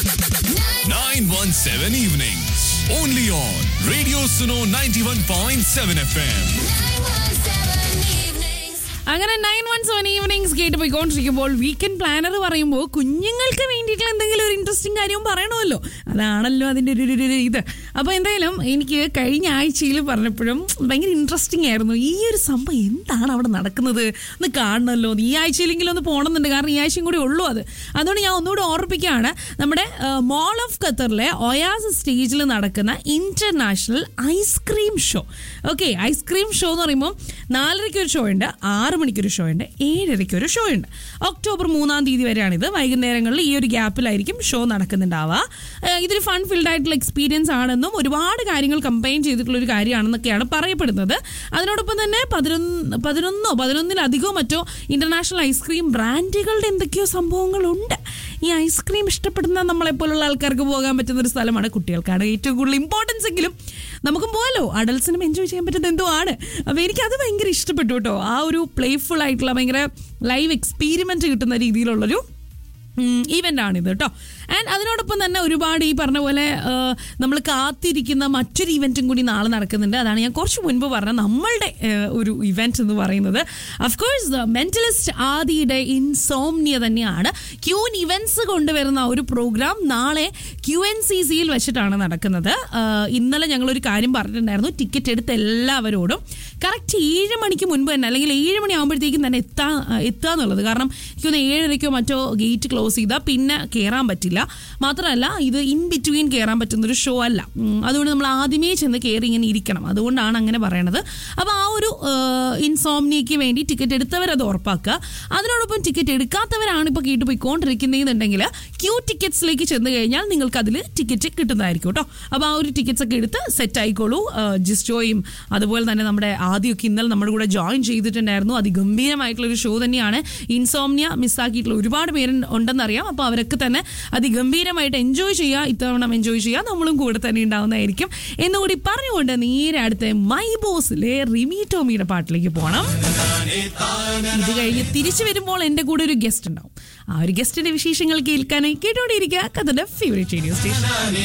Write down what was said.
917 evenings. Only on Radio Suno 91.7 FM. അങ്ങനെ nine one seven evenings കേട്ട് പോയിക്കൊണ്ടിരിക്കുമ്പോൾ weekend planar പറയുമ്പോൾ കുഞ്ഞുങ്ങൾക്ക് വേണ്ടിയിട്ടുള്ള എന്തെങ്കിലും ഒരു ഇൻട്രസ്റ്റിംഗ് കാര്യവും പറയണമല്ലോ അതാണല്ലോ അതിൻ്റെ ഒരു ഒരു- ഒരു ഇത് അപ്പോൾ എന്തായാലും എനിക്ക് കഴിഞ്ഞ ആഴ്ചയിൽ പറഞ്ഞപ്പോഴും ഭയങ്കര ഇൻട്രസ്റ്റിംഗ് ആയിരുന്നു ഈ ഒരു സംഭവം എന്താണ് അവിടെ നടക്കുന്നത് ഒന്ന് കാണണമല്ലോ ഈ ആഴ്ചയിലെങ്കിലും ഒന്ന് പോകണമെന്നുണ്ട് കാരണം ഈ ആഴ്ചയും കൂടി ഉള്ളൂ അത് അതുകൊണ്ട് ഞാൻ ഒന്നുകൂടി ഓർപ്പിക്കുകയാണ് നമ്മുടെ മോൾ ഓഫ് ഖത്തറിലെ ഒയാസ് സ്റ്റേജിൽ നടക്കുന്ന international ice cream show okay ice cream show എന്ന് പറയുമ്പോൾ നാലരയ്ക്ക് ഒരു ഷോ ഉണ്ട് ആറ് മണിക്കൊരു ഷോ ഉണ്ട് ഏഴരയ്ക്ക് ഒരു ഷോ ഉണ്ട് ഒക്ടോബർ മൂന്നാം തീയതി വരെയാണിത് വൈകുന്നേരങ്ങളിൽ ഈ ഒരു ഗ്യാപ്പിലായിരിക്കും ഷോ നടക്കുന്നുണ്ടാവുക ഏഹ് ഇതൊരു ഫൺ ഫിൽഡ് ആയിട്ടുള്ള എക്സ്പീരിയൻസ് ആണെന്നും ഒരുപാട് കാര്യങ്ങൾ കമ്പൈൻ ചെയ്തിട്ടുള്ള ഒരു കാര്യമാണെന്നൊക്കെയാണ് പറയപ്പെടുന്നത് അതിനോടൊപ്പം തന്നെ പതിനൊന്ന് പതിനൊന്നോ പതിനൊന്നിലധികമോ മറ്റോ ഇന്റർനാഷണൽ ഐസ്ക്രീം ബ്രാൻഡുകളുടെ എന്തൊക്കെയോ സംഭവങ്ങളുണ്ട് ഈ ഐസ്ക്രീം ഇഷ്ടപ്പെടുന്ന നമ്മളെപ്പോലുള്ള ആൾക്കാർക്ക് പോകാൻ പറ്റുന്ന ഒരു സ്ഥലമാണ് കുട്ടികൾക്കാണ് ഏറ്റവും കൂടുതൽ ഇമ്പോർട്ടൻസ് എങ്കിലും നമുക്കും പോകാലോ അഡൽസിനും എൻജോയ് ചെയ്യാൻ പറ്റുന്ന എന്തോ ആണ് അപ്പോൾ എനിക്കത് ഭയങ്കര ഇഷ്ടപ്പെട്ടു കേട്ടോ ആ ഒരു പ്ലേഫുൾ ആയിട്ടുള്ള ഭയങ്കര ലൈവ് എക്സ്പീരിമെന്റ് കിട്ടുന്ന രീതിയിലുള്ളൊരു ഈവൻ്റ് ആണിത് കേട്ടോ ആൻഡ് അതിനോടൊപ്പം തന്നെ ഒരുപാട് ഈ പറഞ്ഞ പോലെ നമ്മൾ കാത്തിരിക്കുന്ന മറ്റൊരു ഇവൻറ്റും കൂടി നാളെ നടക്കുന്നുണ്ട് അതാണ് ഞാൻ കുറച്ച് മുൻപ് പറഞ്ഞ നമ്മളുടെ ആ, ഒരു ഇവൻറ്റ് എന്ന് പറയുന്നത് അഫ്കോഴ്സ് മെന്റലിസ്റ്റ് ആദിയുടെ ഇൻസോംനിയ തന്നെയാണ് ക്യൂൻ ഇവൻറ്റ്സ് കൊണ്ടുവരുന്ന ഒരു പ്രോഗ്രാം നാളെ ക്യു എൻ സി സിയിൽ വെച്ചിട്ടാണ് നടക്കുന്നത് ആ, ഇന്നലെ ഞങ്ങളൊരു കാര്യം പറഞ്ഞിട്ടുണ്ടായിരുന്നു ടിക്കറ്റ് എടുത്ത എല്ലാവരോടും കറക്റ്റ് ഏഴ് മണിക്ക് മുൻപ് തന്നെ അല്ലെങ്കിൽ ഏഴ് മണി ആകുമ്പോഴത്തേക്കും തന്നെ എത്താ എത്തുക എന്നുള്ളത് കാരണം എനിക്കൊന്ന് ഏഴരയ്ക്കോ മറ്റോ ഗേറ്റ് ക്ലോസ് ചെയ്താൽ പിന്നെ കയറാൻ പറ്റില്ല മാത്രമല്ല ഇത് ഇൻ ബിറ്റ്വീൻ കയറാൻ പറ്റുന്ന ഒരു ഷോ അല്ല ഉം, അതുകൊണ്ട് നമ്മൾ ആദ്യമേ ചെന്ന് കയറി ഇങ്ങനെ ഇരിക്കണം അതുകൊണ്ടാണ് അങ്ങനെ പറയണത് അപ്പോൾ ആ ഒരു ഇൻസോംനിയയ്ക്ക് വേണ്ടി ടിക്കറ്റ് എടുത്തവരത് ഉറപ്പാക്കുക അതിനോടൊപ്പം ടിക്കറ്റ് എടുക്കാത്തവരാണ് ഇപ്പോൾ കേട്ട് പോയിക്കൊണ്ടിരിക്കുന്നതെന്നുണ്ടെങ്കിൽ ക്യൂ ടിക്കറ്റ്സിലേക്ക് ചെന്ന് കഴിഞ്ഞാൽ നിങ്ങൾക്ക് അതിൽ ടിക്കറ്റ് കിട്ടുന്നതായിരിക്കും കേട്ടോ അപ്പോൾ ആ ഒരു ടിക്കറ്റ്സ് ഒക്കെ എടുത്ത് സെറ്റ് ആയിക്കോളൂ ആ, ജിസ്റ്റോയും അതുപോലെ തന്നെ നമ്മുടെ ആദ്യമൊക്കെ ഇന്നലെ നമ്മുടെ കൂടെ ജോയിൻ ചെയ്തിട്ടുണ്ടായിരുന്നു അതിഗംഭീരമായിട്ടുള്ള ഒരു ഷോ തന്നെയാണ് ഇൻസോംനിയ മിസ്സാക്കിയിട്ടുള്ള ഒരുപാട് പേര് ഉണ്ടെന്നറിയാം അപ്പോൾ അവരൊക്കെ തന്നെ അതിഗംഭീരമായിട്ട് എൻജോയ് ചെയ്യുക ഇത്തവണ എൻജോയ് ചെയ്യുക നമ്മളും കൂടെ തന്നെ ഉണ്ടാവുന്നതായിരിക്കും എന്നുകൂടി പറഞ്ഞുകൊണ്ട് നേരെ അടുത്ത മൈ ബോസിലെ റിമി ടോമിയുടെ പാട്ടിലേക്ക് പോകണം ഇത് കഴിഞ്ഞ് തിരിച്ചു വരുമ്പോൾ എൻ്റെ കൂടെ ഒരു ഗസ്റ്റ് ഉണ്ടാവും ആ ഒരു ഗസ്റ്റിന്റെ വിശേഷങ്ങൾ കേൾക്കാനായി കേട്ടോണ്ടിരിക്കുക കഥയുടെ ഫേവറേറ്റ് റേഡിയോ സ്റ്റേഷൻ